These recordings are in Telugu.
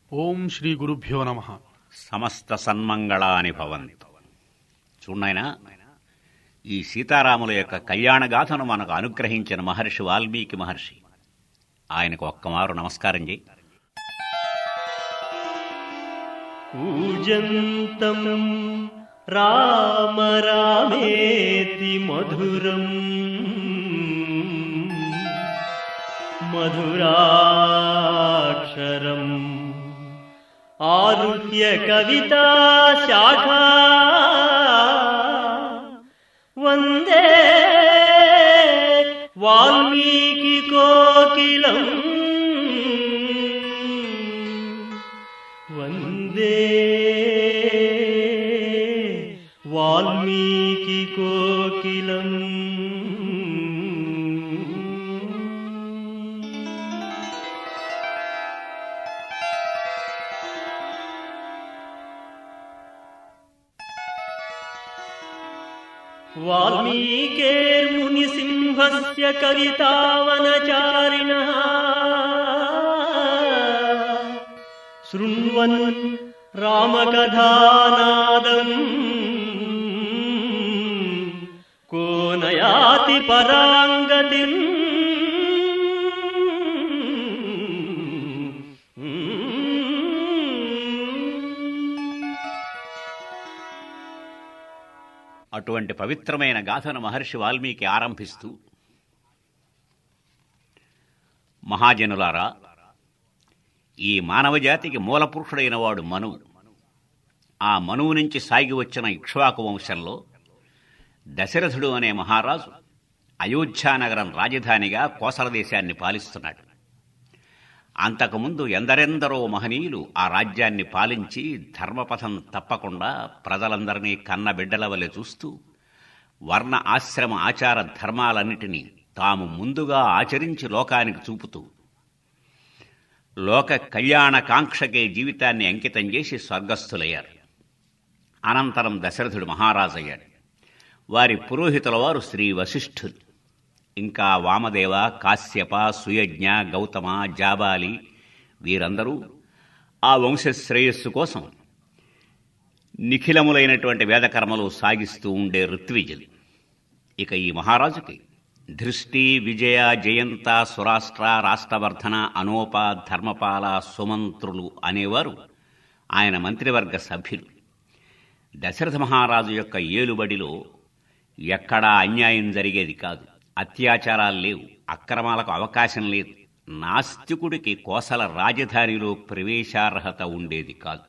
ఓం శ్రీ గురుభ్యో నమ సమస్త సన్మంగళాని భవంతు చూడనాయనా ఈ సీతారాముల యొక్క కళ్యాణగాథను మనకు అనుగ్రహించిన మహర్షి వాల్మీకి మహర్షి ఆయనకు ఒక్కమారు నమస్కారం చేయి కూజంతం రామ రామేతి మధురం మధురాక్షరం ఆరుహ్య కవితా శాఖా వందే వాల్మీకి కోకిలం వందే వాల్మీకి కోకిలం वाल्मीकेर्मुनिसिंहस्य कवितावनचारिणः शृण्वन् रामकथानादम् को नयाति पराङ्गतिम् అటువంటి పవిత్రమైన గాథను మహర్షి వాల్మీకి ఆరంభిస్తూ మహాజనులారా ఈ మానవజాతికి మూలపురుషుడైన వాడు మనువు ఆ మనువు నుంచి సాగి వచ్చిన ఇక్ష్వాకు వంశంలో దశరథుడు అనే మహారాజు అయోధ్యానగరం రాజధానిగా కోసల దేశాన్ని పాలిస్తున్నాడు అంతకుముందు ఎందరెందరో మహనీయులు ఆ రాజ్యాన్ని పాలించి ధర్మపథం తప్పకుండా ప్రజలందరినీ కన్న బిడ్డల వలె చూస్తూ వర్ణ ఆశ్రమ ఆచార ధర్మాలన్నిటినీ తాము ముందుగా ఆచరించి లోకానికి చూపుతూ లోక కళ్యాణ కాంక్షకే జీవితాన్ని అంకితం చేసి స్వర్గస్థులయ్యారు అనంతరం దశరథుడు మహారాజయ్యాడు వారి పురోహితుల వారు శ్రీ వశిష్ఠులు ఇంకా వామదేవ కాశ్యప సుయజ్ఞ గౌతమ జాబాలి వీరందరూ ఆ వంశ శ్రేయస్సు కోసం నిఖిలములైనటువంటి వేదకర్మలు సాగిస్తూ ఉండే ఋత్విజులు ఇక ఈ మహారాజుకి దృష్టి విజయ జయంత సురాష్ట్ర రాష్ట్రవర్ధన అనోప ధర్మపాల సుమంత్రులు అనేవారు ఆయన మంత్రివర్గ సభ్యులు దశరథ మహారాజు యొక్క ఏలుబడిలో ఎక్కడా అన్యాయం జరిగేది కాదు అత్యాచారాలు లేవు అక్రమాలకు అవకాశం లేదు నాస్తికుడికి కోసల రాజధానిలో ప్రవేశార్హత ఉండేది కాదు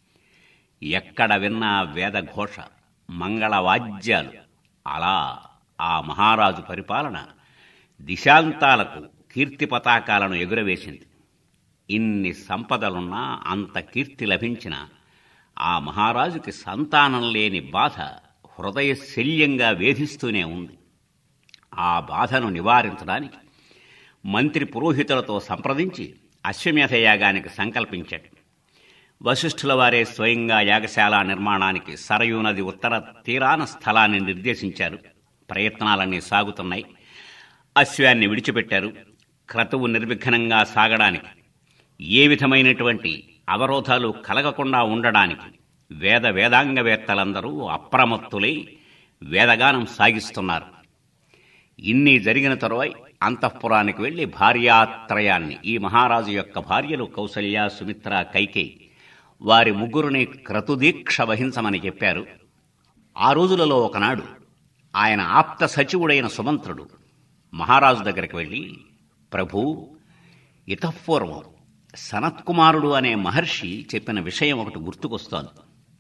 ఎక్కడ విన్నా వేదఘోష మంగళవాద్యాలు అలా ఆ మహారాజు పరిపాలన దిశాంతాలకు కీర్తి పతాకాలను ఎగురవేసింది ఇన్ని సంపదలున్నా అంత కీర్తి లభించిన ఆ మహారాజుకి సంతానం లేని బాధ హృదయ శల్యంగా వేధిస్తూనే ఉంది ఆ బాధను నివారించడానికి మంత్రి పురోహితులతో సంప్రదించి అశ్వమేధ యాగానికి సంకల్పించాడు వశిష్ఠుల వారే స్వయంగా యాగశాల నిర్మాణానికి సరయూ నది ఉత్తర తీరాన స్థలాన్ని నిర్దేశించారు ప్రయత్నాలన్నీ సాగుతున్నాయి అశ్వాన్ని విడిచిపెట్టారు క్రతువు నిర్విఘ్నంగా సాగడానికి ఏ విధమైనటువంటి అవరోధాలు కలగకుండా ఉండడానికి వేద వేదాంగవేత్తలందరూ అప్రమత్తులై వేదగానం సాగిస్తున్నారు ఇన్ని జరిగిన తరువాయి అంతఃపురానికి వెళ్లి భార్యాత్రయాన్ని ఈ మహారాజు యొక్క భార్యలు కౌసల్య సుమిత్ర కైకేయి వారి ముగ్గురుని క్రతుదీక్ష వహించమని చెప్పారు ఆ రోజులలో ఒకనాడు ఆయన ఆప్త సచివుడైన సుమంత్రుడు మహారాజు దగ్గరికి వెళ్ళి ప్రభూ ఇతఃపూర్వం సనత్కుమారుడు అనే మహర్షి చెప్పిన విషయం ఒకటి గుర్తుకొస్తోంది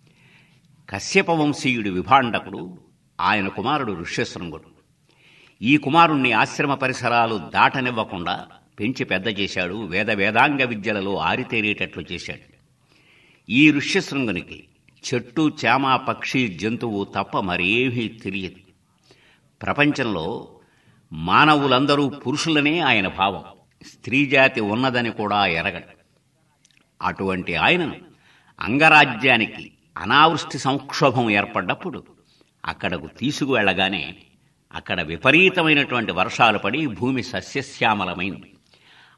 కశ్యప వంశీయుడు విభాండకుడు ఆయన కుమారుడు ఋష్యశృంగుడు ఈ కుమారుణ్ణి ఆశ్రమ పరిసరాలు దాటనివ్వకుండా పెంచి పెద్ద చేశాడు వేద వేదాంగ విద్యలలో ఆరితేరేటట్లు చేశాడు ఈ ఋష్యశృంగునికి చెట్టు చేమ పక్షి జంతువు తప్ప మరేమీ తెలియదు ప్రపంచంలో మానవులందరూ పురుషులనే ఆయన భావం స్త్రీజాతి ఉన్నదని కూడా ఎరగడు అటువంటి ఆయనను అంగరాజ్యానికి అనావృష్టి సంక్షోభం ఏర్పడ్డప్పుడు అక్కడకు తీసుకువెళ్ళగానే అక్కడ విపరీతమైనటువంటి వర్షాలు పడి భూమి సస్యశ్యామలమైంది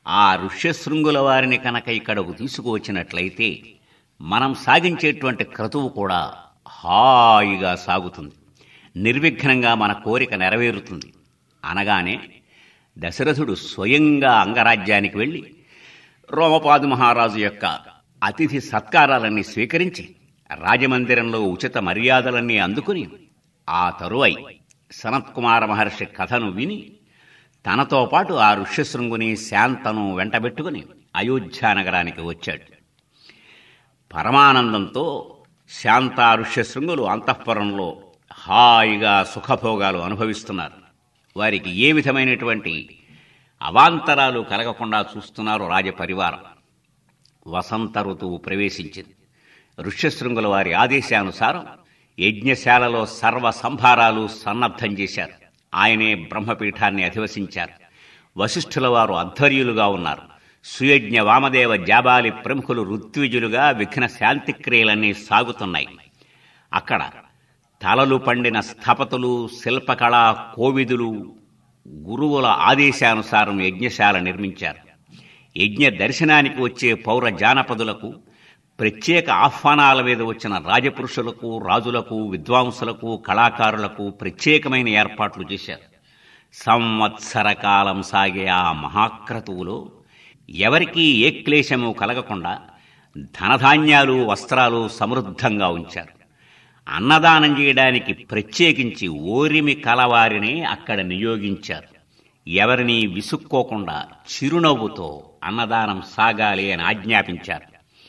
ఆ ఋష్యశృంగుల వారిని కనుక ఇక్కడకు తీసుకువచ్చినట్లయితే మనం సాగించేటువంటి క్రతువు కూడా హాయిగా సాగుతుంది నిర్విఘ్నంగా మన కోరిక నెరవేరుతుంది అనగానే దశరథుడు స్వయంగా అంగరాజ్యానికి వెళ్ళి రోమపాదు మహారాజు యొక్క అతిథి సత్కారాలన్నీ స్వీకరించి రాజమందిరంలో ఉచిత మర్యాదలన్నీ అందుకుని ఆ తరువై సనత్కుమార మహర్షి కథను విని తనతో పాటు ఆ ఋష్యశృంగుని శాంతను వెంటబెట్టుకుని అయోధ్యానగరానికి వచ్చాడు పరమానందంతో శాంత ఋష్యశృంగులు అంతఃపురంలో హాయిగా సుఖభోగాలు అనుభవిస్తున్నారు వారికి ఏ విధమైనటువంటి అవాంతరాలు కలగకుండా చూస్తున్నారు రాజపరివారం వసంత ఋతువు ప్రవేశించింది ఋష్యశృంగుల వారి ఆదేశానుసారం యజ్ఞశాలలో సర్వ సంభారాలు సన్నద్ధం చేశారు ఆయనే బ్రహ్మపీఠాన్ని అధివసించారు వశిష్ఠుల వారు అధ్వర్యులుగా ఉన్నారు సుయజ్ఞ వామదేవ జాబాలి ప్రముఖులు ఋత్విజులుగా విఘ్న శాంతిక్రియలన్నీ సాగుతున్నాయి అక్కడ తలలు పండిన స్థపతులు శిల్పకళా కోవిదులు గురువుల ఆదేశానుసారం యజ్ఞశాల నిర్మించారు యజ్ఞ దర్శనానికి వచ్చే పౌర జానపదులకు ప్రత్యేక ఆహ్వానాల మీద వచ్చిన రాజపురుషులకు రాజులకు విద్వాంసులకు కళాకారులకు ప్రత్యేకమైన ఏర్పాట్లు చేశారు సంవత్సర కాలం సాగే ఆ మహాక్రతువులో ఎవరికీ ఏ క్లేశము కలగకుండా ధనధాన్యాలు వస్త్రాలు సమృద్ధంగా ఉంచారు అన్నదానం చేయడానికి ప్రత్యేకించి ఓరిమి కలవారినే అక్కడ నియోగించారు ఎవరిని విసుక్కోకుండా చిరునవ్వుతో అన్నదానం సాగాలి అని ఆజ్ఞాపించారు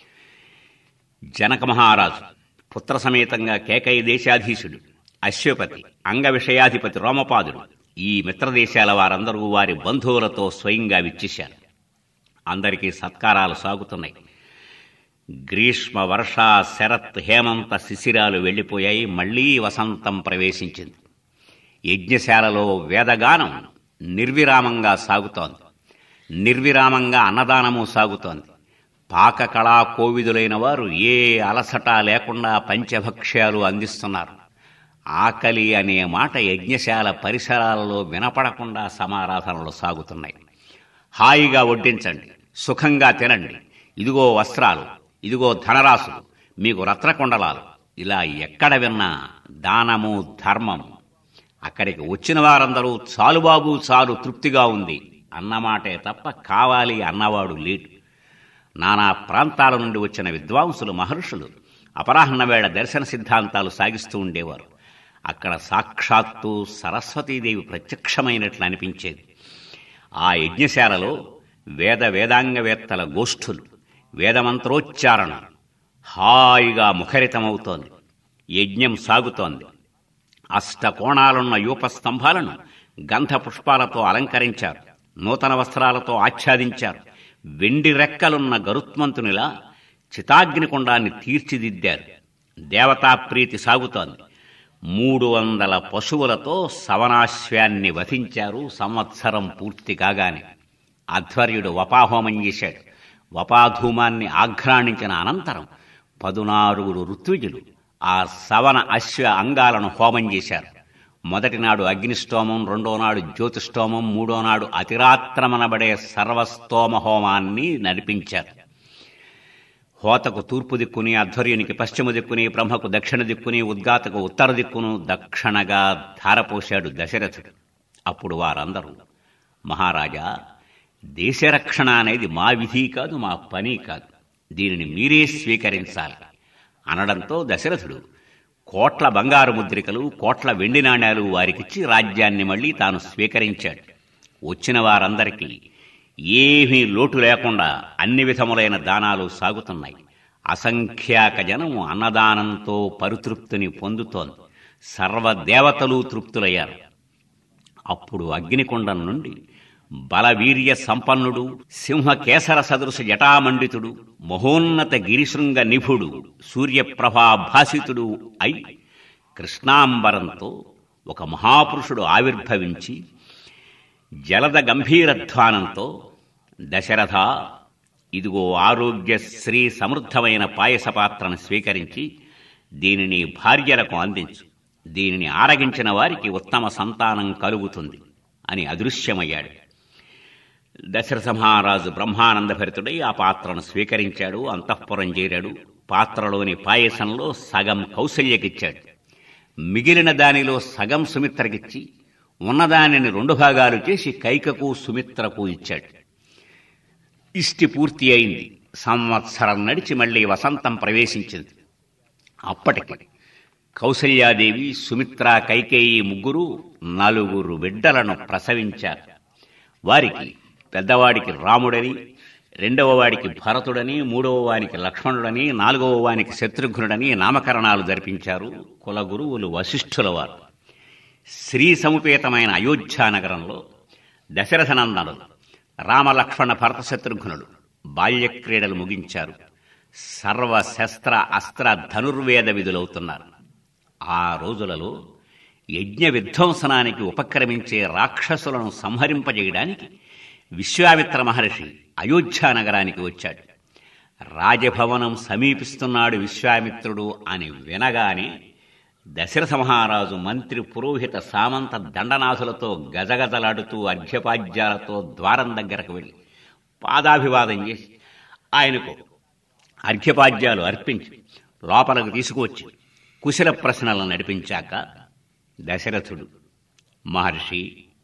జనక మహారాజు పుత్ర సమేతంగా కేకయ దేశాధీశుడు అశ్వపతి అంగ విషయాధిపతి రోమపాదుడు ఈ మిత్రదేశాల వారందరూ వారి బంధువులతో స్వయంగా విచ్చేశారు అందరికీ సత్కారాలు సాగుతున్నాయి గ్రీష్మ వర్ష శరత్ హేమంత శిశిరాలు వెళ్ళిపోయాయి మళ్లీ వసంతం ప్రవేశించింది యజ్ఞశాలలో వేదగానం నిర్విరామంగా సాగుతోంది నిర్విరామంగా అన్నదానము సాగుతోంది పాకకళా కోవిదులైన వారు ఏ అలసట లేకుండా పంచభక్ష్యాలు అందిస్తున్నారు ఆకలి అనే మాట యజ్ఞశాల పరిసరాలలో వినపడకుండా సమారాధనలు సాగుతున్నాయి హాయిగా వడ్డించండి సుఖంగా తినండి ఇదిగో వస్త్రాలు ఇదిగో ధనరాశులు మీకు రత్నకొండలాలు ఇలా ఎక్కడ విన్నా దానము ధర్మము అక్కడికి వచ్చిన వారందరూ చాలు బాబు చాలు తృప్తిగా ఉంది అన్నమాటే తప్ప కావాలి అన్నవాడు లేడు నానా ప్రాంతాల నుండి వచ్చిన విద్వాంసులు మహర్షులు అపరాహ్న వేళ దర్శన సిద్ధాంతాలు సాగిస్తూ ఉండేవారు అక్కడ సాక్షాత్తు సరస్వతీదేవి ప్రత్యక్షమైనట్లు అనిపించేది ఆ యజ్ఞశాలలో వేద వేదాంగవేత్తల గోష్ఠులు వేదమంత్రోచ్చారణ హాయిగా ముఖరితమవుతోంది యజ్ఞం సాగుతోంది అష్టకోణాలున్న యూప స్తంభాలను గంధ పుష్పాలతో అలంకరించారు నూతన వస్త్రాలతో ఆచ్ఛాదించారు వెండి రెక్కలున్న గరుత్మంతునిలా చితాగ్నికుండాన్ని తీర్చిదిద్దారు దేవతా ప్రీతి సాగుతోంది మూడు వందల పశువులతో సవనాశ్వాన్ని వధించారు సంవత్సరం పూర్తి కాగానే అధ్వర్యుడు వపాహోమం చేశాడు వపాధూమాన్ని ఆఘ్రాణించిన అనంతరం పదునారుగురు ఋత్విజులు ఆ సవన అశ్వ అంగాలను హోమం చేశారు మొదటి నాడు అగ్నిష్టోమం రెండో నాడు జ్యోతిష్టోమం మూడో నాడు అతిరాత్రమనబడే సర్వస్తోమ హోమాన్ని నడిపించారు హోతకు తూర్పు దిక్కుని అధ్వర్యునికి పశ్చిమ దిక్కుని బ్రహ్మకు దక్షిణ దిక్కుని ఉద్గాతకు ఉత్తర దిక్కును దక్షిణగా ధారపోశాడు దశరథుడు అప్పుడు వారందరూ మహారాజా దేశరక్షణ అనేది మా విధి కాదు మా పని కాదు దీనిని మీరే స్వీకరించాలి అనడంతో దశరథుడు కోట్ల బంగారు ముద్రికలు కోట్ల వెండి నాణ్యాలు వారికిచ్చి రాజ్యాన్ని మళ్ళీ తాను స్వీకరించాడు వచ్చిన వారందరికీ ఏమీ లోటు లేకుండా అన్ని విధములైన దానాలు సాగుతున్నాయి అసంఖ్యాక జనం అన్నదానంతో పరితృప్తిని పొందుతోంది సర్వదేవతలు తృప్తులయ్యారు అప్పుడు అగ్నికుండం నుండి బలవీర్య సంపన్నుడు సింహకేసర సదృశ జటామండితుడు మహోన్నత గిరిశృంగ నిభుడు సూర్యప్రభాభాసితుడు అయి కృష్ణాంబరంతో ఒక మహాపురుషుడు ఆవిర్భవించి జలద గంభీరధ్వానంతో దశరథ ఇదిగో ఆరోగ్య శ్రీ సమృద్ధమైన పాయస పాత్రను స్వీకరించి దీనిని భార్యలకు అందించు దీనిని ఆరగించిన వారికి ఉత్తమ సంతానం కలుగుతుంది అని అదృశ్యమయ్యాడు దశరథ మహారాజు బ్రహ్మానంద భరితుడై ఆ పాత్రను స్వీకరించాడు అంతఃపురం చేరాడు పాత్రలోని పాయసంలో సగం కౌసల్యకిచ్చాడు మిగిలిన దానిలో సగం సుమిత్రకిచ్చి ఉన్నదానిని రెండు భాగాలు చేసి కైకకు సుమిత్రకు ఇచ్చాడు ఇష్టి పూర్తి అయింది సంవత్సరం నడిచి మళ్ళీ వసంతం ప్రవేశించింది అప్పటికి కౌసల్యాదేవి సుమిత్ర కైకేయి ముగ్గురు నలుగురు బిడ్డలను ప్రసవించారు వారికి పెద్దవాడికి రాముడని రెండవ వాడికి భరతుడని మూడవ వానికి లక్ష్మణుడని నాలుగవ వానికి శత్రుఘ్నుడని నామకరణాలు జరిపించారు కులగురువులు వశిష్ఠుల వారు శ్రీ సముపేతమైన అయోధ్యా నగరంలో దశరథనందనులు రామలక్ష్మణ భరత శత్రుఘ్నుడు బాల్యక్రీడలు ముగించారు సర్వ శస్త్ర అస్త్ర ధనుర్వేద విధులవుతున్నారు ఆ రోజులలో యజ్ఞ విధ్వంసనానికి ఉపక్రమించే రాక్షసులను సంహరింపజేయడానికి విశ్వామిత్ర మహర్షి అయోధ్యా నగరానికి వచ్చాడు రాజభవనం సమీపిస్తున్నాడు విశ్వామిత్రుడు అని వినగానే దశరథ మహారాజు మంత్రి పురోహిత సామంత దండనాథులతో గజగజలాడుతూ అర్ఘ్యపాద్యాలతో ద్వారం దగ్గరకు వెళ్ళి పాదాభివాదం చేసి ఆయనకు అర్ఘ్యపాద్యాలు అర్పించి లోపలకు తీసుకువచ్చి కుశల ప్రశ్నలను నడిపించాక దశరథుడు మహర్షి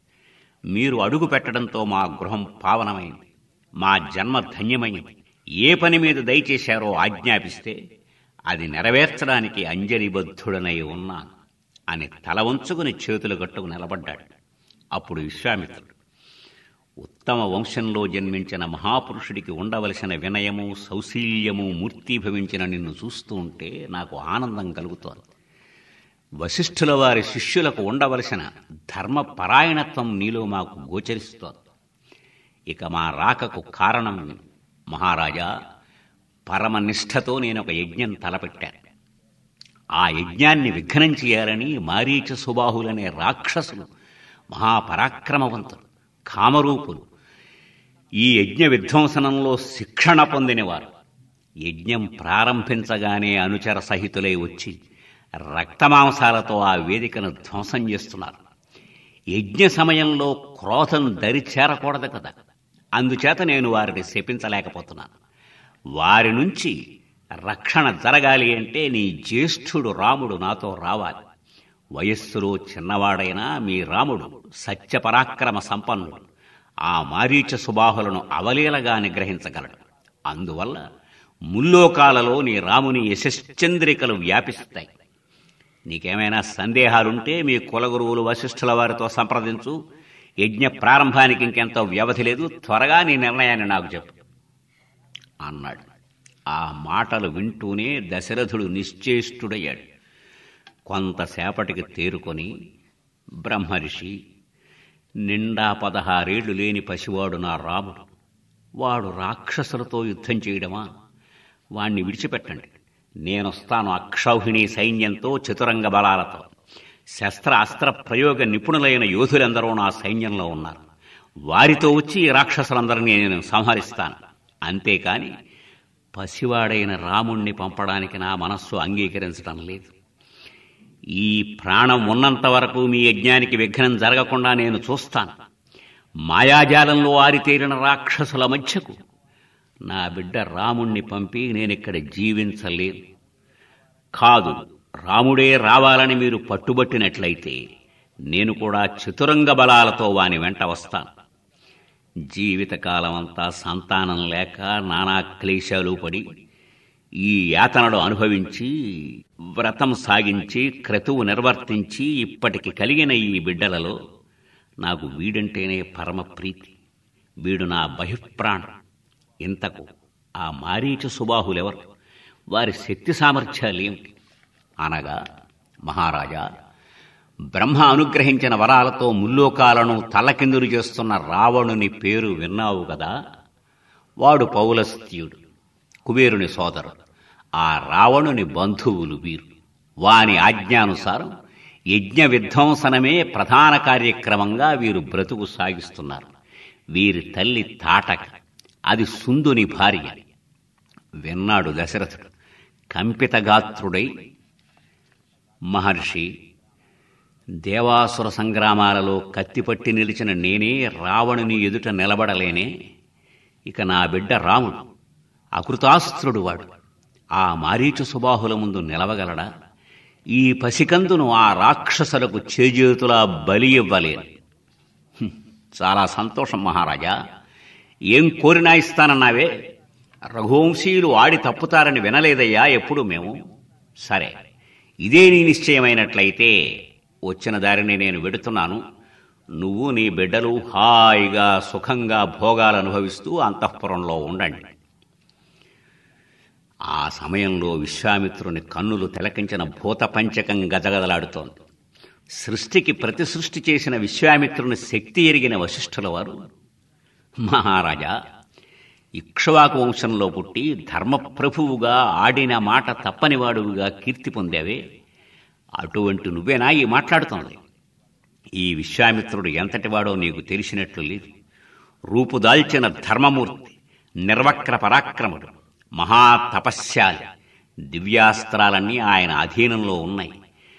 మీరు అడుగు పెట్టడంతో మా గృహం పావనమైంది మా జన్మ ధన్యమైంది ఏ పని మీద దయచేశారో ఆజ్ఞాపిస్తే అది నెరవేర్చడానికి అంజలిబద్ధుడనై ఉన్నాను అని తల వంచుకుని చేతులు కట్టుకు నిలబడ్డాడు అప్పుడు విశ్వామిత్రుడు ఉత్తమ వంశంలో జన్మించిన మహాపురుషుడికి ఉండవలసిన వినయము సౌశీల్యము మూర్తీభవించిన నిన్ను చూస్తూ ఉంటే నాకు ఆనందం కలుగుతోంది వశిష్ఠుల వారి శిష్యులకు ఉండవలసిన ధర్మపరాయణత్వం నీలో మాకు గోచరిస్తోంది ఇక మా రాకకు కారణం మహారాజా పరమనిష్టతో నేను ఒక యజ్ఞం తలపెట్టాను ఆ యజ్ఞాన్ని విఘ్నం చేయాలని మారీచ సుబాహులనే రాక్షసులు మహాపరాక్రమవంతులు కామరూపులు ఈ యజ్ఞ విధ్వంసనంలో శిక్షణ పొందినవారు యజ్ఞం ప్రారంభించగానే అనుచర సహితులై వచ్చి రక్తమాంసాలతో ఆ వేదికను ధ్వంసం చేస్తున్నారు యజ్ఞ సమయంలో క్రోధం దరి చేరకూడదు కదా అందుచేత నేను వారిని శపించలేకపోతున్నాను వారి నుంచి రక్షణ జరగాలి అంటే నీ జ్యేష్ఠుడు రాముడు నాతో రావాలి వయస్సులో చిన్నవాడైనా మీ రాముడు సత్యపరాక్రమ సంపన్నుడు ఆ మారీచ సుబాహులను అవలీలగా నిగ్రహించగలడు అందువల్ల ముల్లోకాలలో నీ రాముని యశశ్చంద్రికలు వ్యాపిస్తాయి నీకేమైనా సందేహాలుంటే మీ కులగురువులు వశిష్ఠుల వారితో సంప్రదించు యజ్ఞ ప్రారంభానికి ఇంకెంతో వ్యవధి లేదు త్వరగా నీ నిర్ణయాన్ని నాకు చెప్పు అన్నాడు ఆ మాటలు వింటూనే దశరథుడు నిశ్చేష్టుడయ్యాడు కొంతసేపటికి తేరుకొని బ్రహ్మర్షి నిండా పదహారేళ్లు లేని పసివాడు నా రాముడు వాడు రాక్షసులతో యుద్ధం చేయడమా వాణ్ణి విడిచిపెట్టండి నేనొస్తాను అక్షౌహిణి సైన్యంతో చతురంగ బలాలతో శస్త్ర అస్త్ర ప్రయోగ నిపుణులైన యోధులందరూ నా సైన్యంలో ఉన్నారు వారితో వచ్చి ఈ రాక్షసులందరినీ నేను సంహరిస్తాను అంతేకాని పసివాడైన రాముణ్ణి పంపడానికి నా మనస్సు అంగీకరించడం లేదు ఈ ప్రాణం ఉన్నంత వరకు మీ యజ్ఞానికి విఘ్నం జరగకుండా నేను చూస్తాను మాయాజాలంలో ఆరితేరిన రాక్షసుల మధ్యకు నా బిడ్డ రాముణ్ణి పంపి నేనిక్కడ జీవించలేదు కాదు రాముడే రావాలని మీరు పట్టుబట్టినట్లయితే నేను కూడా చతురంగ బలాలతో వాని వెంట వస్తాను జీవితకాలమంతా సంతానం లేక నానా క్లేశాలు పడి ఈ యాతనలు అనుభవించి వ్రతం సాగించి క్రతువు నిర్వర్తించి ఇప్పటికి కలిగిన ఈ బిడ్డలలో నాకు వీడంటేనే పరమ ప్రీతి వీడు నా బహిప్రాణం ఇంతకు ఆ మారీచ సుబాహులెవరు వారి శక్తి సామర్థ్యాలేమిటి అనగా మహారాజా బ్రహ్మ అనుగ్రహించిన వరాలతో ముల్లోకాలను తలకిందులు చేస్తున్న రావణుని పేరు విన్నావు కదా వాడు పౌలస్త్యుడు కుబేరుని సోదరుడు ఆ రావణుని బంధువులు వీరు వాని ఆజ్ఞానుసారం యజ్ఞ విధ్వంసనమే ప్రధాన కార్యక్రమంగా వీరు బ్రతుకు సాగిస్తున్నారు వీరి తల్లి తాటక అది సుందుని భార్య విన్నాడు దశరథుడు కంపితగాత్రుడై మహర్షి దేవాసుర సంగ్రామాలలో కత్తిపట్టి నిలిచిన నేనే రావణుని ఎదుట నిలబడలేనే ఇక నా బిడ్డ రాముడు అకృతాస్త్రుడు వాడు ఆ మారీచు సుబాహుల ముందు నిలవగలడా ఈ పసికందును ఆ రాక్షసులకు చేజేతులా బలి ఇవ్వలేను హ్మ్, చాలా సంతోషం మహారాజా ఏం కోరినా ఇస్తానన్నావే రఘువంశీయులు ఆడి తప్పుతారని వినలేదయ్యా ఎప్పుడు మేము సరే ఇదే నీ నిశ్చయమైనట్లయితే వచ్చిన దారిని నేను వెడుతున్నాను నువ్వు నీ బిడ్డలు హాయిగా సుఖంగా భోగాలు అనుభవిస్తూ అంతఃపురంలో ఉండండి ఆ సమయంలో విశ్వామిత్రుని కన్నులు తిలకించిన భూత పంచకం గజగదలాడుతోంది సృష్టికి ప్రతి సృష్టి చేసిన విశ్వామిత్రుని శక్తి ఎరిగిన వశిష్ఠుల వారు మహారాజా ఇక్ష్వాకు వంశంలో పుట్టి ధర్మప్రభువుగా ఆడిన మాట తప్పనివాడుగా కీర్తి పొందావే అటువంటి నువ్వేనా ఈ మాట్లాడుతోంది ఈ విశ్వామిత్రుడు ఎంతటివాడో నీకు తెలిసినట్లు లేదు రూపుదాల్చిన ధర్మమూర్తి నిర్వక్ర పరాక్రముడు మహాతపస్యాలి దివ్యాస్త్రాలన్నీ ఆయన అధీనంలో ఉన్నాయి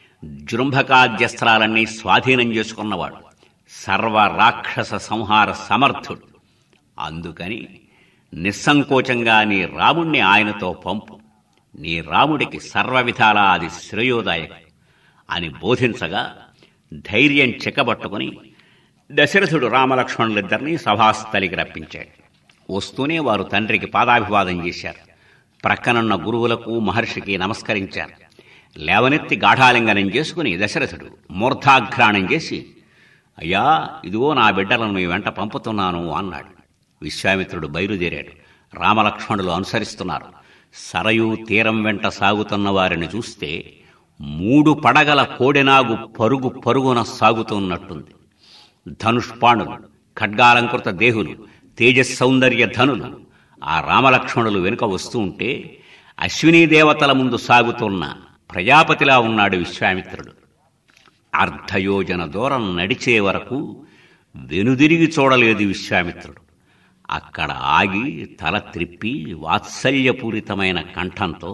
జృంభకాద్యస్త్రాలన్నీ స్వాధీనం చేసుకున్నవాడు సర్వ రాక్షస సంహార సమర్థుడు అందుకని నిస్సంకోచంగా నీ రాముణ్ణి ఆయనతో పంపు నీ రాముడికి సర్వ విధాలా అది శ్రేయోదాయకం అని బోధించగా ధైర్యం చెక్కబట్టుకుని దశరథుడు రామలక్ష్మణులిద్దరినీ సభాస్థలికి రప్పించాడు వస్తూనే వారు తండ్రికి పాదాభివాదం చేశారు ప్రక్కనున్న గురువులకు మహర్షికి నమస్కరించారు లేవనెత్తి గాఢాలింగనం చేసుకుని దశరథుడు మూర్ధాఘ్రాణం చేసి అయ్యా ఇదిగో నా బిడ్డలను మీ వెంట పంపుతున్నాను అన్నాడు విశ్వామిత్రుడు బయలుదేరాడు రామలక్ష్మణులు అనుసరిస్తున్నారు సరయూ తీరం వెంట సాగుతున్న వారిని చూస్తే మూడు పడగల కోడెనాగు పరుగు పరుగున సాగుతున్నట్టుంది ధనుష్పాణులు ఖడ్గాలంకృత దేహులు తేజస్సౌందర్య ధనులు ఆ రామలక్ష్మణులు వెనుక వస్తూ ఉంటే అశ్వినీ దేవతల ముందు సాగుతున్న ప్రజాపతిలా ఉన్నాడు విశ్వామిత్రుడు అర్ధయోజన దూరం నడిచే వరకు వెనుదిరిగి చూడలేదు విశ్వామిత్రుడు అక్కడ ఆగి తల త్రిప్పి వాత్సల్యపూరితమైన కంఠంతో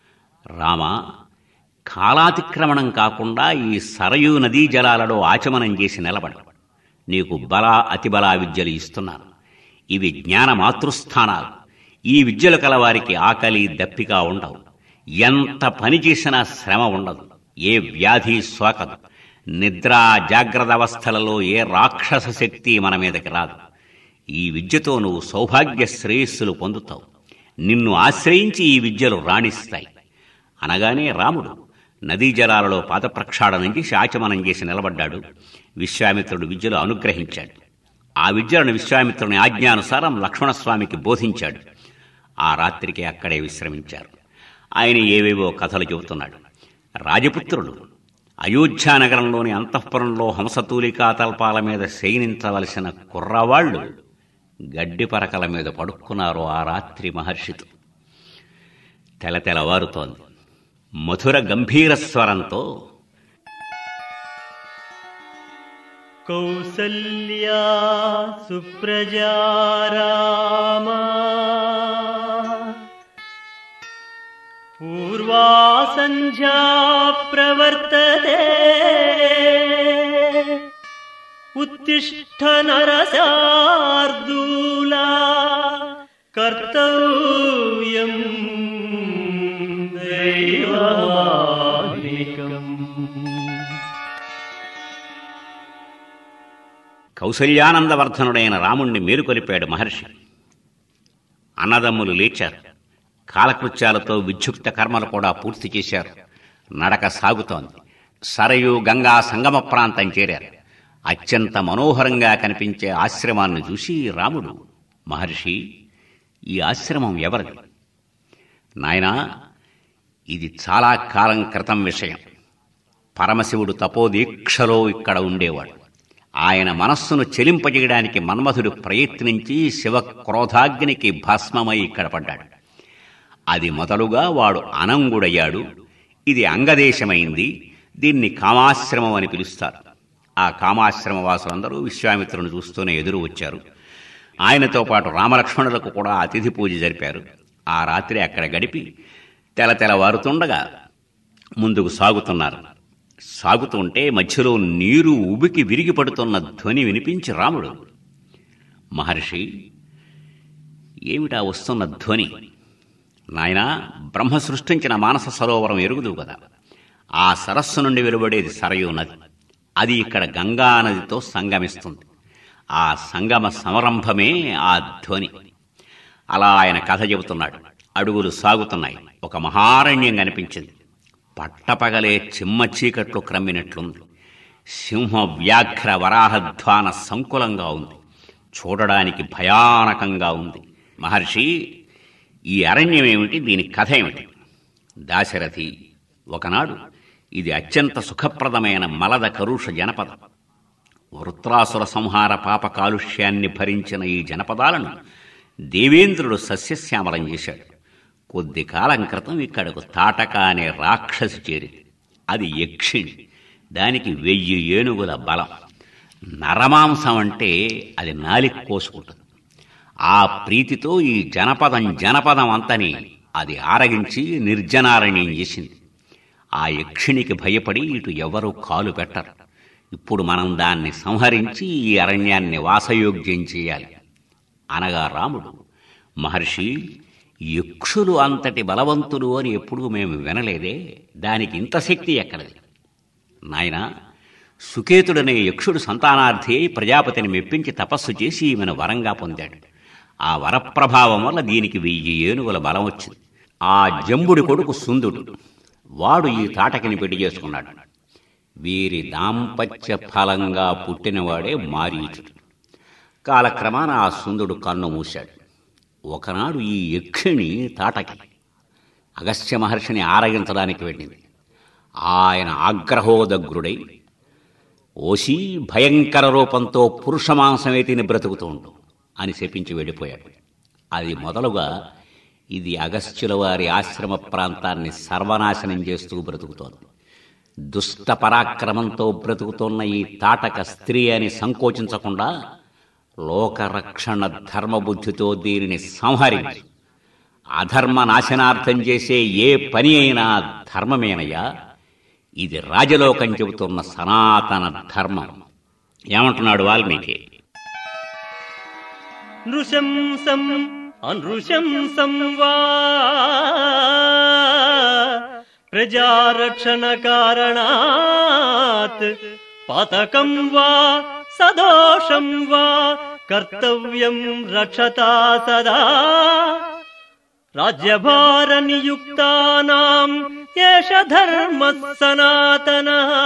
రామా కాలాతిక్రమణం కాకుండా ఈ సరయూ నదీ జలాలలో ఆచమనం చేసి నిలబడు నీకు బల అతిబల విద్యలు ఇస్తున్నాను ఇవి జ్ఞాన మాతృస్థానాలు ఈ విద్యలు కలవారికి ఆకలి దప్పిక ఉండవు ఎంత పని చేసినా శ్రమ ఉండదు ఏ వ్యాధి సోకదు నిద్ర జాగ్రత్త అవస్థలలో ఏ రాక్షస శక్తి మన మీదకి రాదు ఈ విద్యతో నువ్వు సౌభాగ్య శ్రేయస్సులు పొందుతావు నిన్ను ఆశ్రయించి ఈ విద్యలు రాణిస్తాయి అనగానే రాముడు నదీ జలాలలో పాదప్రక్షాళనం చేసి ఆచమనం చేసి నిలబడ్డాడు విశ్వామిత్రుడు విద్యలు అనుగ్రహించాడు ఆ విద్యలను విశ్వామిత్రుని ఆజ్ఞానుసారం లక్ష్మణస్వామికి బోధించాడు ఆ రాత్రికి అక్కడే విశ్రమించారు ఆయన ఏవేవో కథలు చెబుతున్నాడు రాజపుత్రులు అయోధ్యానగరంలోని అంతఃపురంలో హంసతూలికా తల్పాల మీద శయనించవలసిన కుర్రవాళ్లు గడ్డి పరకల మీద పడుక్కున్నారు ఆ రాత్రి మహర్షితో తెలతెలవారుతోంది మధుర గంభీర స్వరంతో కౌసల్యా సుప్రజా రామా పూర్వా సంధ్యా ప్రవర్తతే ఉత్తిష్ట నరసార్దూలా కర్తవ్యం దైవాత్మికం కౌసల్యానందవర్ధనుడైన రాముణ్ణి మేలుకొలిపాడు మహర్షి అన్నదమ్ములు లేచారు కాలకృత్యాలతో విద్యుక్త కర్మలు కూడా పూర్తి చేశారు నడక సాగుతోంది సరయు గంగా సంగమ ప్రాంతం చేరారు అత్యంత మనోహరంగా కనిపించే ఆశ్రమాన్ని చూసి రాముడు మహర్షి ఈ ఆశ్రమం ఎవరిది నాయనా ఇది చాలా కాలం క్రితం విషయం పరమశివుడు తపోదీక్షలో ఇక్కడ ఉండేవాడు ఆయన మనస్సును చెలింపజేయడానికి మన్మధుడు ప్రయత్నించి శివ క్రోధాగ్నికి భస్మమై ఇక్కడ పడ్డాడు అది మొదలుగా వాడు అనంగుడయ్యాడు ఇది అంగదేశమైంది దీన్ని కామాశ్రమం అని పిలుస్తారు ఆ కామాశ్రమ వాసులందరూ విశ్వామిత్రుని చూస్తూనే ఎదురు వచ్చారు ఆయనతో పాటు రామలక్ష్మణులకు కూడా అతిథి పూజ జరిపారు ఆ రాత్రి అక్కడ గడిపి తెల తెలవారుతుండగా ముందుకు సాగుతున్నారు సాగుతూ ఉంటే మధ్యలో నీరు ఉబికి విరిగి పడుతున్న ధ్వని వినిపించి రాముడు మహర్షి ఏమిటా వస్తున్న ధ్వని నాయనా బ్రహ్మ సృష్టించిన మానస సరోవరం ఎరుగుదు కదా ఆ సరస్సు నుండి వెలువడేది సరయూ నది అది ఇక్కడ గంగా నదితో సంగమిస్తుంది ఆ సంగమ సంరంభమే ఆ ధ్వని అలా ఆయన కథ చెబుతున్నాడు అడుగులు సాగుతున్నాయి ఒక మహారణ్యం కనిపించింది పట్టపగలే చిమ్మ చీకట్లు క్రమ్మినట్లుంది సింహ వ్యాఘ్ర వరాహధ్వాన సంకులంగా ఉంది చూడడానికి భయానకంగా ఉంది మహర్షి ఈ అరణ్యం ఏమిటి దీని కథ ఏమిటి దాశరథి ఒకనాడు ఇది అత్యంత సుఖప్రదమైన మలద కరుష జనపదం వృత్రాసుర సంహార పాప కాలుష్యాన్ని భరించిన ఈ జనపదాలను దేవేంద్రుడు సస్యశ్యామలం చేశాడు కొద్ది కాలం క్రితం ఇక్కడకు తాటక అనే రాక్షసి చేరింది అది యక్షిణి దానికి వెయ్యి ఏనుగుల బలం నరమాంసం అంటే అది నాలిక కోసుకుంటుంది ఆ ప్రీతితో ఈ జనపదం జనపదం అంతని అది ఆరగించి నిర్జనారణ్యం చేసింది ఆ యక్షిణికి భయపడి ఇటు ఎవరూ కాలు పెట్టరు ఇప్పుడు మనం దాన్ని సంహరించి ఈ అరణ్యాన్ని వాసయోగ్యం చేయాలి అనగా రాముడు మహర్షి యక్షులు అంతటి బలవంతులు అని ఎప్పుడూ మేము వినలేదే దానికి ఇంత శక్తి ఎక్కడది నాయనా సుకేతుడనే యక్షుడు సంతానార్థి అయి ప్రజాపతిని మెప్పించి తపస్సు చేసి ఈమెను వరంగా పొందాడు ఆ వరప్రభావం వల్ల దీనికి వెయ్యి ఏనుగుల బలం వచ్చింది ఆ జంబుడి కొడుకు సుందుడు వాడు ఈ తాటకిని పెళ్లి చేసుకున్నాడు వీరి దాంపత్య ఫలంగా పుట్టినవాడే మారీచుడు కాలక్రమాన ఆ సుందుడు కన్ను మూశాడు ఒకనాడు ఈ యక్షిణి తాటకి అగస్త్య మహర్షిని ఆరగించడానికి వెళ్ళింది ఆయన ఆగ్రహోదగ్రుడై ఓసి భయంకర రూపంతో పురుషమాంసమే తిని బ్రతుకుతూ ఉండు అని శపించి వెళ్ళిపోయాడు అది మొదలుగా ఇది అగస్త్యుల వారి ఆశ్రమ ప్రాంతాన్ని సర్వనాశనం చేస్తూ బ్రతుకుతోంది దుష్ట పరాక్రమంతో బ్రతుకుతున్న ఈ తాటక స్త్రీ అని సంకోచించకుండా లోకరక్షణ ధర్మబుద్ధితో దీనిని సంహరించి అధర్మ నాశనార్థం చేసే ఏ పని అయినా ధర్మమేనయ్యా ఇది రాజలోకం చెబుతున్న సనాతన ధర్మం ఏమంటున్నాడు వాల్మీకి నృశంసం అనృశంసం వా ప్రజారక్షణ కారణాత్ పాతకం వా సదోషం వా కర్తవ్యం రక్షతా సదా రాజ్యభార నియుక్తానాం ఏష ధర్మ సనాతన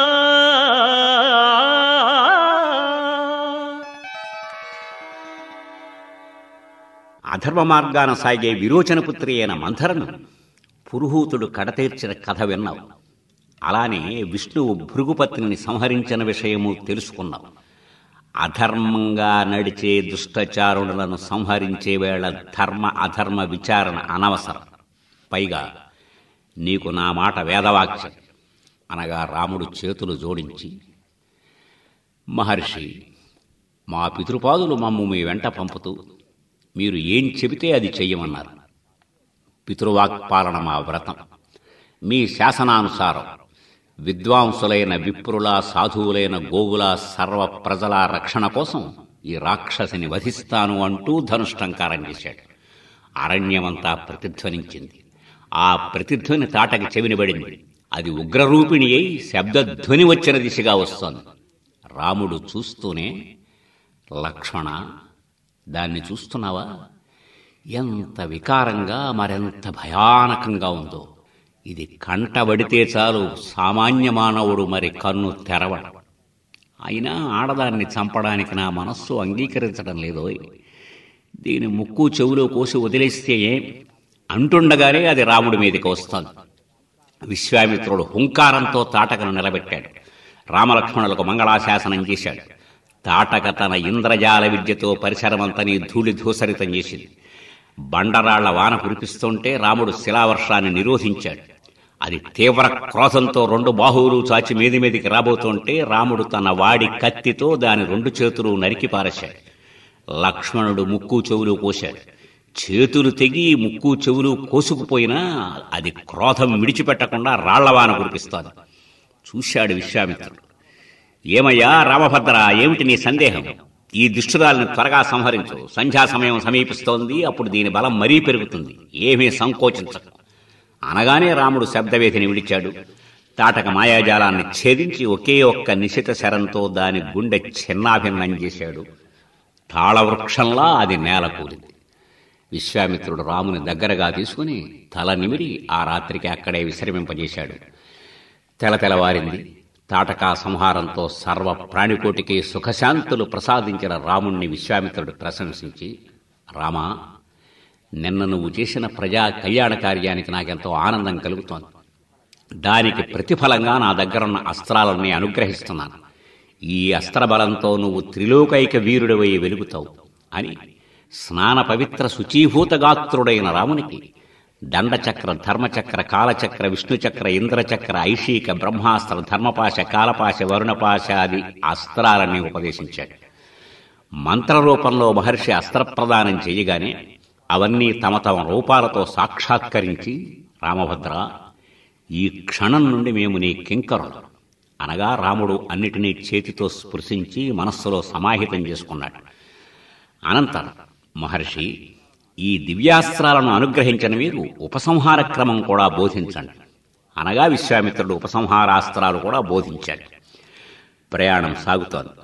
అధర్మ మార్గాన సాగే విరోచనపుత్రి అయిన మంథరను పురుహూతుడు కడతీర్చిన కథ విన్నావు అలానే విష్ణువు భృగుపత్నిని సంహరించిన విషయము తెలుసుకున్నావు అధర్మంగా నడిచే దుష్టచారుణులను సంహరించే వేళ ధర్మ అధర్మ విచారణ అనవసరం పైగా నీకు నా మాట వేదవాక్యం అనగా రాముడు చేతులు జోడించి మహర్షి మా పితృపాదులు మమ్ము మీ వెంట పంపుతూ మీరు ఏం చెబితే అది చెయ్యమన్నారు పితృవాక్పాలన మా వ్రతం మీ శాసనానుసారం విద్వాంసులైన విప్రుల సాధువులైన గోవుల సర్వ ప్రజల రక్షణ కోసం ఈ రాక్షసిని వధిస్తాను అంటూ ధనుష్టంకారం చేశాడు అరణ్యమంతా ప్రతిధ్వనించింది ఆ ప్రతిధ్వని తాటకి చెవినిబడింది అది ఉగ్రరూపిణి అయి శబ్దధ్వని వచ్చిన దిశగా వస్తోంది రాముడు చూస్తూనే లక్ష్మణ దాన్ని చూస్తున్నావా ఎంత వికారంగా మరెంత భయానకంగా ఉందో ఇది కంటబడితే చాలు సామాన్య మానవుడు మరి కన్ను తెరవడు అయినా ఆడదాన్ని చంపడానికి నా మనస్సు అంగీకరించడం లేదోయ్ దీని ముక్కు చెవులో కోసి వదిలేస్తే ఏం అంటుండగానే అది రాముడి మీదకి వస్తోంది విశ్వామిత్రుడు హుంకారంతో తాటకను నిలబెట్టాడు రామలక్ష్మణులకు మంగళాశాసనం చేశాడు తాటక తన ఇంద్రజాల విద్యతో పరిసరమంతని ధూళి ధూసరితం చేసింది బండరాళ్ల వాన కురిపిస్తుంటే రాముడు శిలావర్షాన్ని నిరోధించాడు అది తీవ్ర క్రోధంతో రెండు బాహువులు చాచి మీది మీదికి రాబోతుంటే రాముడు తన వాడి కత్తితో దాని రెండు చేతులు నరికి పారేశాడు లక్ష్మణుడు ముక్కు చెవులు కోశాడు చేతులు తెగి ముక్కు చెవులు కోసుకుపోయినా అది క్రోధం విడిచిపెట్టకుండా రాళ్లవాన కురిపిస్తోంది చూశాడు విశ్వామిత్రుడు ఏమయ్యా రామభద్ర ఏమిటి నీ సందేహం ఈ దుష్టురాలను త్వరగా సంహరించు సంధ్యా సమయం సమీపిస్తోంది అప్పుడు దీని బలం మరీ పెరుగుతుంది ఏమీ సంకోచించకు అనగానే రాముడు శబ్దవేధిని విడిచాడు తాటక మాయాజాలాన్ని ఛేదించి ఒకే ఒక్క నిశిత శరంతో దాని గుండె చిన్నాభిన్నం చేశాడు తాళవృక్షంలా అది నేల కూలింది విశ్వామిత్రుడు రాముని దగ్గరగా తీసుకుని తల నిమిరి ఆ రాత్రికి అక్కడే విశ్రమింపజేశాడు తెలతెలవారింది తాటకా సంహారంతో సర్వ ప్రాణికోటికి సుఖశాంతులు ప్రసాదించిన రాముణ్ణి విశ్వామిత్రుడు ప్రశంసించి రామా నిన్న నువ్వు చేసిన ప్రజా కళ్యాణ కార్యానికి నాకెంతో ఆనందం కలుగుతోంది దానికి ప్రతిఫలంగా నా దగ్గరున్న అస్త్రాలని అనుగ్రహిస్తున్నాను ఈ అస్త్రబలంతో నువ్వు త్రిలోకైక వీరుడివై వెలుగుతావు అని స్నాన పవిత్ర శుచీభూత గాత్రుడైన రామునికి దండచక్ర ధర్మచక్ర కాలచక్ర విష్ణుచక్ర ఇంద్రచక్ర ఐషీక బ్రహ్మాస్త్ర ధర్మపాశ కాలపాశ వరుణపాశాది అస్త్రాలని ఉపదేశించాడు మంత్రరూపంలో మహర్షి అస్త్రప్రదానం చేయగానే అవన్నీ తమ తమ రూపాలతో సాక్షాత్కరించి రామభద్ర ఈ క్షణం నుండి మేము నీ కింకరులు అనగా రాముడు అన్నిటినీ చేతితో స్పృశించి మనస్సులో సమాహితం చేసుకున్నాడు అనంతరం మహర్షి ఈ దివ్యాస్త్రాలను అనుగ్రహించిన మీరు ఉపసంహార క్రమం కూడా బోధించండి అనగా విశ్వామిత్రుడు ఉపసంహారాస్త్రాలు కూడా బోధించాడు ప్రయాణం సాగుతోంది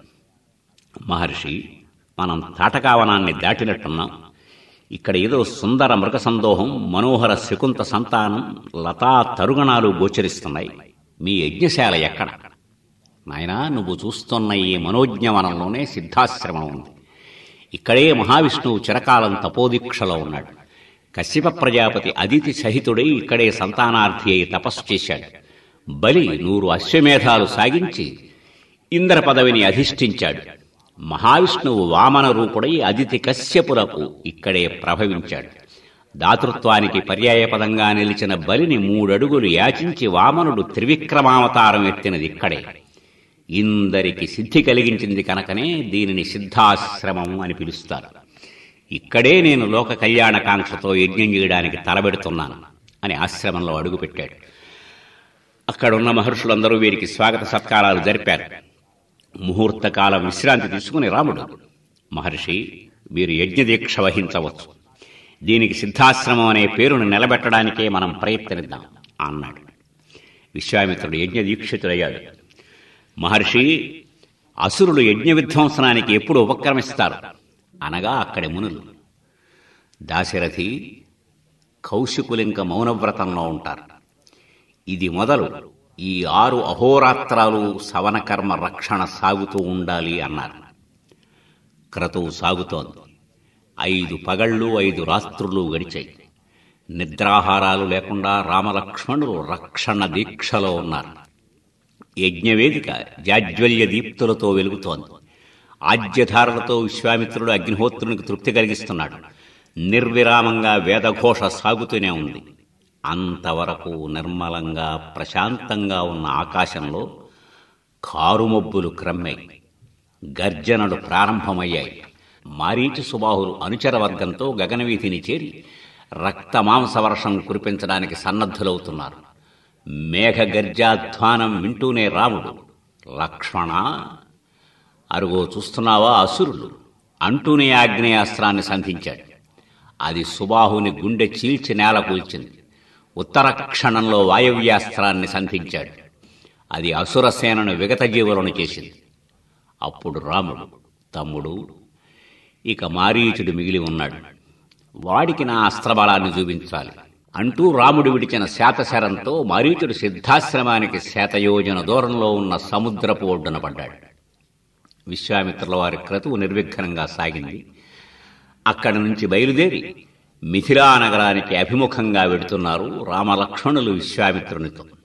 మహర్షి మనం తాటకావనాన్ని దాటినట్టున్నాం ఇక్కడ ఏదో సుందర మృగ సందోహం మనోహర శకుంత సంతానం లతా తరుగణాలు గోచరిస్తున్నాయి మీ యజ్ఞశాల ఎక్కడ నాయనా నువ్వు చూస్తున్న ఈ మనోజ్ఞవనంలోనే సిద్ధాశ్రమం ఉంది ఇక్కడే మహావిష్ణువు చిరకాలం తపోదీక్షలో ఉన్నాడు కశ్యప ప్రజాపతి అదితి సహితుడై ఇక్కడే సంతానార్థి అయి తపస్సు చేశాడు బలి నూరు అశ్వమేధాలు సాగించి ఇంద్ర పదవిని అధిష్ఠించాడు మహావిష్ణువు వామన రూపుడై అదితి కశ్యపులకు ఇక్కడే ప్రభవించాడు దాతృత్వానికి పర్యాయపదంగా నిలిచిన బలిని మూడడుగులు యాచించి వామనుడు త్రివిక్రమావతారం ఎత్తినది ఇక్కడే ఇందరికి సిద్ధి కలిగించింది కనుకనే దీనిని సిద్ధాశ్రమం అని పిలుస్తారు ఇక్కడే నేను లోక కళ్యాణకాంక్షతో యజ్ఞం చేయడానికి తలబెడుతున్నాను అని ఆశ్రమంలో అడుగుపెట్టాడు అక్కడున్న మహర్షులందరూ వీరికి స్వాగత సత్కారాలు జరిపారు ముహూర్తకాలం విశ్రాంతి తీసుకుని రాముడు మహర్షి వీరు యజ్ఞదీక్ష వహించవచ్చు దీనికి సిద్ధాశ్రమం అనే పేరును నిలబెట్టడానికే మనం ప్రయత్నిద్దాం అన్నాడు విశ్వామిత్రుడు యజ్ఞదీక్షితుడయ్యాడు మహర్షి అసురులు యజ్ఞ విధ్వంసనానికి ఎప్పుడు ఉపక్రమిస్తారు అనగా అక్కడి మునులు దాశరథి కౌశికులింక మౌనవ్రతంలో ఉంటారు ఇది మొదలు ఈ ఆరు అహోరాత్రాలు సవనకర్మ రక్షణ సాగుతూ ఉండాలి అన్నారు క్రతువు సాగుతోంది ఐదు పగళ్ళు ఐదు రాత్రులు గడిచాయి నిద్రాహారాలు లేకుండా రామలక్ష్మణులు రక్షణ దీక్షలో ఉన్నారు యజ్ఞవేదిక జాజ్వల్య దీప్తులతో వెలుగుతోంది ఆజ్యధారలతో విశ్వామిత్రుడు అగ్నిహోత్రునికి తృప్తి కలిగిస్తున్నాడు నిర్విరామంగా వేదఘోష సాగుతూనే ఉంది అంతవరకు నిర్మలంగా ప్రశాంతంగా ఉన్న ఆకాశంలో కారుమబ్బులు క్రమ్మాయి గర్జనలు ప్రారంభమయ్యాయి మారీచి సుబాహులు అనుచర వర్గంతో గగనవీధిని చేరి రక్త మాంస వర్షం కురిపించడానికి సన్నద్ధులవుతున్నారు మేఘ గర్జాధ్వానం వింటూనే రాముడు లక్ష్మణ అరుగో చూస్తున్నావా అసురులు అంటూనే ఆగ్నేయాస్త్రాన్ని సంధించాడు అది సుబాహుని గుండె చీల్చి నేల కూల్చింది ఉత్తర క్షణంలో వాయవ్యాస్త్రాన్ని సంధించాడు అది అసురసేనను విగతజీవులను చేసింది అప్పుడు రాముడు తమ్ముడు ఇక మారీచుడు మిగిలి ఉన్నాడు వాడికి నా అస్త్రబలాన్ని చూపించాలి అంటూ రాముడు విడిచిన శాతశరంతో మారీచుడు సిద్ధాశ్రమానికి శాతయోజన దూరంలో ఉన్న సముద్రపు ఒడ్డున పడ్డాడు విశ్వామిత్రుల వారి క్రతువు నిర్విఘ్నంగా సాగింది అక్కడి నుంచి బయలుదేరి మిథిలా నగరానికి అభిముఖంగా వెడుతున్నారు రామలక్ష్మణులు విశ్వామిత్రునితో